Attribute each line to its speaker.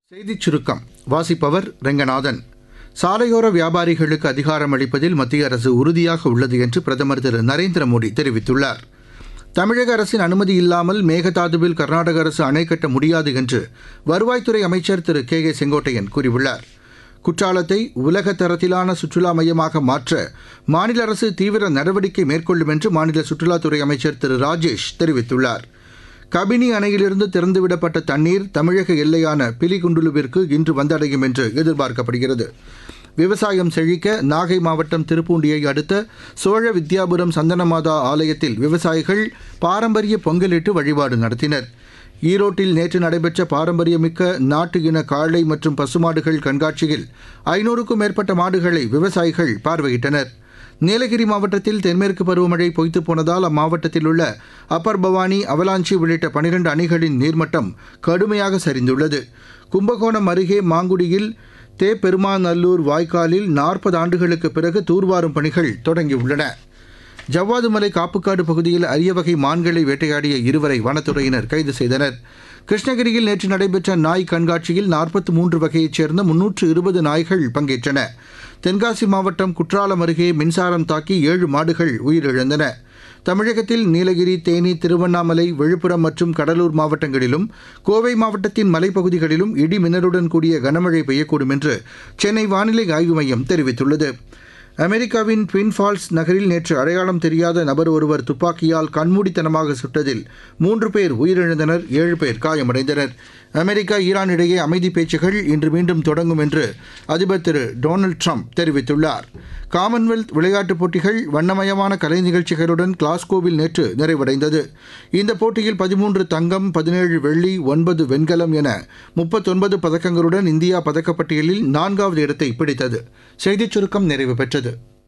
Speaker 1: செய்திச் சுருக்கம் வாசிப்பவர் ரெங்கநாதன் சாலையோர வியாபாரிகளுக்கு அதிகாரம் அளிப்பதில் மத்திய அரசு உறுதியாக உள்ளது என்று பிரதமர் திரு நரேந்திர மோடி தெரிவித்துள்ளார் தமிழக அரசின் அனுமதி இல்லாமல் மேகதாதுவில் கர்நாடக அரசு அணை கட்ட முடியாது என்று வருவாய்த்துறை அமைச்சர் திரு கே ஏ செங்கோட்டையன் கூறியுள்ளார் குற்றாலத்தை உலக தரத்திலான சுற்றுலா மையமாக மாற்ற மாநில அரசு தீவிர நடவடிக்கை மேற்கொள்ளும் என்று மாநில சுற்றுலாத்துறை அமைச்சர் திரு ராஜேஷ் தெரிவித்துள்ளார் கபினி அணையிலிருந்து திறந்துவிடப்பட்ட தண்ணீர் தமிழக எல்லையான பிலிகுண்டுலுவிற்கு இன்று வந்தடையும் என்று எதிர்பார்க்கப்படுகிறது விவசாயம் செழிக்க நாகை மாவட்டம் திருப்பூண்டியை அடுத்த சோழ வித்யாபுரம் சந்தனமாதா ஆலயத்தில் விவசாயிகள் பாரம்பரிய பொங்கலிட்டு வழிபாடு நடத்தினர் ஈரோட்டில் நேற்று நடைபெற்ற பாரம்பரியமிக்க நாட்டு இன காளை மற்றும் பசுமாடுகள் கண்காட்சியில் ஐநூறுக்கும் மேற்பட்ட மாடுகளை விவசாயிகள் பார்வையிட்டனர் நீலகிரி மாவட்டத்தில் தென்மேற்கு பருவமழை பொய்த்து போனதால் அம்மாவட்டத்தில் உள்ள அப்பர் பவானி அவலாஞ்சி உள்ளிட்ட பனிரெண்டு அணைகளின் நீர்மட்டம் கடுமையாக சரிந்துள்ளது கும்பகோணம் அருகே மாங்குடியில் தேப்பெருமாநல்லூர் வாய்க்காலில் நாற்பது ஆண்டுகளுக்கு பிறகு தூர்வாரும் பணிகள் தொடங்கியுள்ளன ஜவ்வாது மலை காப்புக்காடு பகுதியில் அரிய வகை மான்களை வேட்டையாடிய இருவரை வனத்துறையினர் கைது செய்தனர் கிருஷ்ணகிரியில் நேற்று நடைபெற்ற நாய் கண்காட்சியில் நாற்பத்தி மூன்று வகையைச் சேர்ந்த முன்னூற்று இருபது நாய்கள் பங்கேற்றன தென்காசி மாவட்டம் குற்றாலம் அருகே மின்சாரம் தாக்கி ஏழு மாடுகள் உயிரிழந்தன தமிழகத்தில் நீலகிரி தேனி திருவண்ணாமலை விழுப்புரம் மற்றும் கடலூர் மாவட்டங்களிலும் கோவை மாவட்டத்தின் மலைப்பகுதிகளிலும் இடி மின்னலுடன் கூடிய கனமழை பெய்யக்கூடும் என்று சென்னை வானிலை ஆய்வு மையம் தெரிவித்துள்ளது அமெரிக்காவின் ட்வின் ஃபால்ஸ் நகரில் நேற்று அடையாளம் தெரியாத நபர் ஒருவர் துப்பாக்கியால் கண்மூடித்தனமாக சுட்டதில் மூன்று பேர் உயிரிழந்தனர் ஏழு பேர் காயமடைந்தனர் அமெரிக்கா ஈரான் இடையே அமைதி பேச்சுகள் இன்று மீண்டும் தொடங்கும் என்று அதிபர் திரு டொனால்டு ட்ரம்ப் தெரிவித்துள்ளார் காமன்வெல்த் விளையாட்டுப் போட்டிகள் வண்ணமயமான கலை நிகழ்ச்சிகளுடன் கிளாஸ்கோவில் நேற்று நிறைவடைந்தது இந்த போட்டியில் பதிமூன்று தங்கம் பதினேழு வெள்ளி ஒன்பது வெண்கலம் என முப்பத்தொன்பது பதக்கங்களுடன் இந்தியா பதக்கப்பட்டியலில் நான்காவது இடத்தை பிடித்தது செய்திச் சுருக்கம் நிறைவு பெற்றது